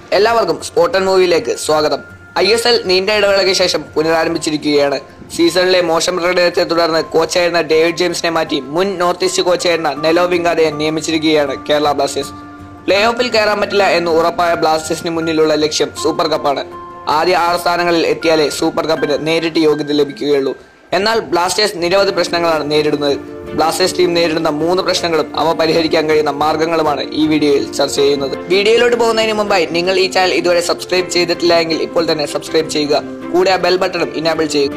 എല്ലാവർക്കും സ്പോട്ടൻ മൂവിയിലേക്ക് സ്വാഗതം I S L നീണ്ട ഇടവേളയ്ക്ക് ശേഷം പുനരാരംഭിച്ചിരിക്കുകയാണ് സീസണിലെ മോശം പ്രകടനത്തെ തുടർന്ന് കോച്ചായിരുന്ന ഡേവിഡ് ജെയിംസിനെ മാറ്റി മുൻ നോർത്ത് ഈസ്റ്റ് കോച്ചായിരുന്ന നെലോ വിങ്കാദയെ നിയമിച്ചിരിക്കുകയാണ് കേരള ബ്ലാസ്റ്റേഴ്സ് പ്ലേ ഓഫിൽ കയറാൻ പറ്റില്ല എന്ന് ഉറപ്പായ ബ്ലാസ്റ്റേഴ്സിന് മുന്നിലുള്ള ലക്ഷ്യം സൂപ്പർ കപ്പാണ് ആദ്യ ആറ് സ്ഥാനങ്ങളിൽ എത്തിയാലേ സൂപ്പർ കപ്പിന് നേരിട്ട് യോഗ്യത ലഭിക്കുകയുള്ളൂ എന്നാൽ ബ്ലാസ്റ്റേഴ്സ് നിരവധി പ്രശ്നങ്ങളാണ് നേരിടുന്നത് ബ്ലാസ്റ്റേഴ്സ് ടീം നേരിടുന്ന മൂന്ന് പ്രശ്നങ്ങളും അവ പരിഹരിക്കാൻ കഴിയുന്ന മാർഗങ്ങളുമാണ് ഈ വീഡിയോയിൽ ചർച്ച ചെയ്യുന്നത് വീഡിയോയിലോട്ട് പോകുന്നതിന് മുമ്പായി നിങ്ങൾ ഈ ചാനൽ ഇതുവരെ സബ്സ്ക്രൈബ് ചെയ്തിട്ടില്ല എങ്കിൽ ഇപ്പോൾ തന്നെ സബ്സ്ക്രൈബ് ചെയ്യുക കൂടെ ആ ബെൽ ബട്ടണും ഇനാബിൾ ചെയ്യുക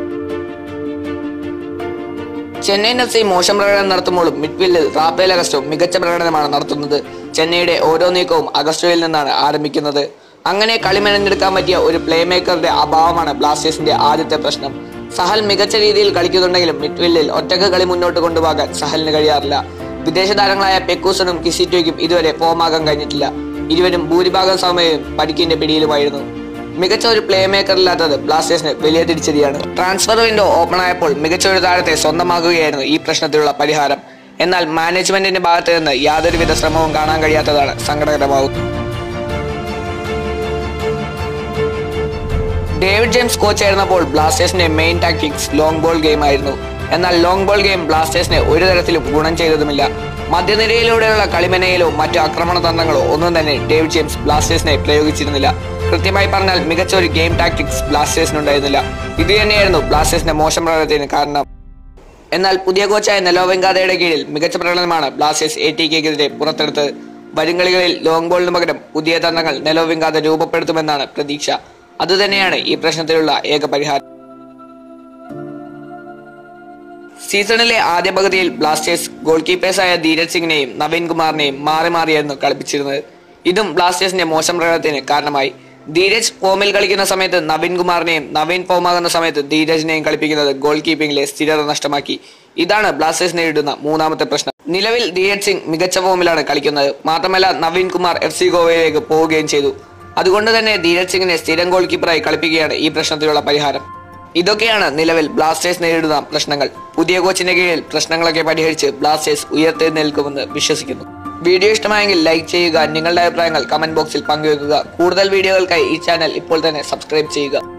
ചെന്നൈയിൻ എഫ് സി മോശം പ്രകടനം നടത്തുമ്പോഴും മിഡ്ഫീൽഡിൽ റാഫേൽ അഗസ്റ്റോ മികച്ച പ്രകടനമാണ് നടത്തുന്നത് ചെന്നൈയുടെ ഓരോ നീക്കവും അഗസ്റ്റോയിൽ നിന്നാണ് ആരംഭിക്കുന്നത് അങ്ങനെ കളി മെനഞ്ഞെടുക്കാൻ പറ്റിയ ഒരു പ്ലേ മേക്കറുടെ അഭാവമാണ് ബ്ലാസ്റ്റേഴ്സിന്റെ ആദ്യത്തെ പ്രശ്നം സഹൽ മികച്ച രീതിയിൽ കളിക്കുന്നുണ്ടെങ്കിലും മിഡ്ഫീൽഡിൽ ഒറ്റക്ക് കളി മുന്നോട്ട് കൊണ്ടുപോകാൻ സഹലിന് കഴിയാറില്ല വിദേശ താരങ്ങളായ പെക്കൂസണും കിസിറ്റോയ്ക്കും ഇതുവരെ ഫോമാകാൻ കഴിഞ്ഞിട്ടില്ല ഇരുവരും ഭൂരിഭാഗം സമയവും പരിക്കിന്റെ പിടിയിലുമായിരുന്നു മികച്ച ഒരു പ്ലേ മേക്കർ ഇല്ലാത്തത് ബ്ലാസ്റ്റേഴ്സിന് വലിയ തിരിച്ചടിയാണ് ട്രാൻസ്ഫർ വിൻഡോ ഓപ്പൺ ആയപ്പോൾ മികച്ച ഒരു താരത്തെ സ്വന്തമാക്കുകയായിരുന്നു ഈ പ്രശ്നത്തിലുള്ള പരിഹാരം എന്നാൽ മാനേജ്മെന്റിന്റെ ഭാഗത്ത് നിന്ന് യാതൊരുവിധ ശ്രമവും കാണാൻ കഴിയാത്തതാണ് സങ്കടകരമാകുന്നത് ഡേവിഡ് ജെയിംസ് കോച്ച് ആയിരുന്നപ്പോൾ ബ്ലാസ്റ്റേഴ്സിന്റെ main tactics long ball game ആയിരുന്നു എന്നാൽ ലോങ് ബോൾ ഗെയിം ബ്ലാസ്റ്റേഴ്സിനെ ഒരു തരത്തിലും ഗുണം ചെയ്തതുമില്ല മധ്യനിരയിലൂടെയുള്ള കളിമനയിലോ മറ്റു ആക്രമണ തന്ത്രങ്ങളോ ഒന്നും തന്നെ ഡേവിഡ് ജെയിംസ് ബ്ലാസ്റ്റേഴ്സിനെ പ്രയോഗിച്ചിരുന്നില്ല കൃത്യമായി പറഞ്ഞാൽ മികച്ച ഒരു ഗെയിം ടാക്ടിക്സ് ബ്ലാസ്റ്റേഴ്സിനുണ്ടായിരുന്നില്ല ഇത് തന്നെയായിരുന്നു ബ്ലാസ്റ്റേഴ്സിന്റെ മോശം പ്രകടനത്തിന് കാരണം എന്നാൽ പുതിയ കോച്ചായ നെലോവെങ്കാദയുടെ കീഴിൽ മികച്ച പ്രകടനമാണ് ബ്ലാസ്റ്റേഴ്സ് എ ടി കെക്കെതിരെ പുറത്തെടുത്തത് വരും കളികളിൽ ലോങ് ബോളിന് പകരം പുതിയ തന്ത്രങ്ങൾ നെലോവെങ്കാദ രൂപപ്പെടുത്തുമെന്നാണ് പ്രതീക്ഷ അതുതന്നെയാണ് ഈ പ്രശ്നത്തിലുള്ള ഏക പരിഹാരം സീസണിലെ ആദ്യ പകുതിയിൽ ബ്ലാസ്റ്റേഴ്സ് ഗോൾ കീപ്പേഴ്സായ ധീരജ് സിംഗിനെയും നവീൻ കുമാറിനെയും മാറി മാറിയായിരുന്നു കളിപ്പിച്ചിരുന്നത് ഇതും ബ്ലാസ്റ്റേഴ്സിന്റെ മോശം പ്രകടനത്തിന് കാരണമായി ധീരജ് ഫോമിൽ കളിക്കുന്ന സമയത്ത് നവീൻ കുമാറിനെയും നവീൻ ഫോമാകുന്ന സമയത്ത് ധീരജിനെയും കളിപ്പിക്കുന്നത് ഗോൾ കീപ്പിംഗിലെ സ്ഥിരത നഷ്ടമാക്കി ഇതാണ് ബ്ലാസ്റ്റേഴ്സ് നേരിടുന്ന മൂന്നാമത്തെ പ്രശ്നം നിലവിൽ ധീരജ് സിംഗ് മികച്ച ഫോമിലാണ് കളിക്കുന്നത് മാത്രമല്ല നവീൻ കുമാർ എഫ് സി ഗോവയിലേക്ക് പോവുകയും ചെയ്തു അതുകൊണ്ട് തന്നെ ധീരജ് സിംഗിനെ സ്ഥിരം ഗോൾ കീപ്പറായി കളിപ്പിക്കുകയാണ് ഈ പ്രശ്നത്തിലുള്ള പരിഹാരം ഇതൊക്കെയാണ് നിലവിൽ ബ്ലാസ്റ്റേഴ്സ് നേരിടുന്ന പ്രശ്നങ്ങൾ പുതിയ കോച്ചിന്റെ കീഴിൽ പ്രശ്നങ്ങളൊക്കെ പരിഹരിച്ച് ബ്ലാസ്റ്റേഴ്സ് ഉയർത്തെഴുന്നേൽക്കുമെന്ന് വിശ്വസിക്കുന്നു വീഡിയോ ഇഷ്ടമായെങ്കിൽ ലൈക്ക് ചെയ്യുക നിങ്ങളുടെ അഭിപ്രായങ്ങൾ കമന്റ് ബോക്സിൽ പങ്കുവെക്കുക കൂടുതൽ വീഡിയോകൾക്കായി ഈ ചാനൽ ഇപ്പോൾ തന്നെ സബ്സ്ക്രൈബ് ചെയ്യുക